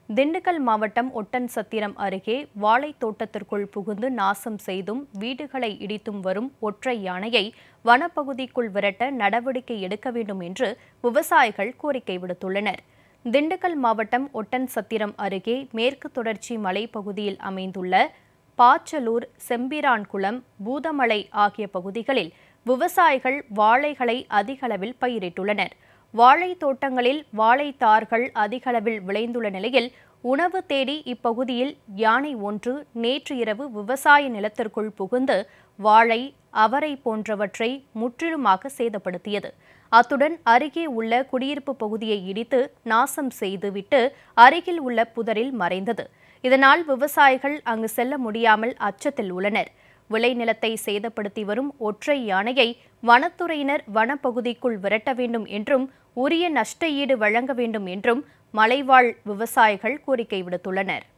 திண்டுக்கல் மாவட்டம் ஒட்டன்சத்திரம் அருகே வாழைத் தோட்டத்திற்குள் புகுந்து நாசம் செய்தும் வீடுகளை இடித்தும் வரும் ஒற்றை யானையை வனப்பகுதிக்குள் விரட்ட நடவடிக்கை எடுக்க வேண்டும் என்று விவசாயிகள் கோரிக்கை விடுத்துள்ளனர் திண்டுக்கல் மாவட்டம் ஒட்டன்சத்திரம் அருகே மேற்கு தொடர்ச்சி மலைப்பகுதியில் அமைந்துள்ள பாச்சலூர் செம்பிரான்குளம் பூதமலை ஆகிய பகுதிகளில் விவசாயிகள் வாழைகளை அதிகளவில் பயிரிட்டுள்ளனர் வாழை தோட்டங்களில் வாழைத்தார்கள் அதிகளவில் விளைந்துள்ள நிலையில் உணவு தேடி இப்பகுதியில் யானை ஒன்று நேற்று இரவு விவசாய நிலத்திற்குள் புகுந்து வாழை அவரை போன்றவற்றை முற்றிலுமாக சேதப்படுத்தியது அத்துடன் அருகே உள்ள குடியிருப்பு பகுதியை இடித்து நாசம் செய்துவிட்டு அருகில் உள்ள புதரில் மறைந்தது இதனால் விவசாயிகள் அங்கு செல்ல முடியாமல் அச்சத்தில் உள்ளனர் விளைநிலத்தை சேதப்படுத்தி வரும் ஒற்றை யானையை வனத்துறையினர் வனப்பகுதிக்குள் விரட்ட வேண்டும் என்றும் உரிய நஷ்ட ஈடு வழங்க வேண்டும் என்றும் மலைவாழ் விவசாயிகள் கோரிக்கை விடுத்துள்ளனர்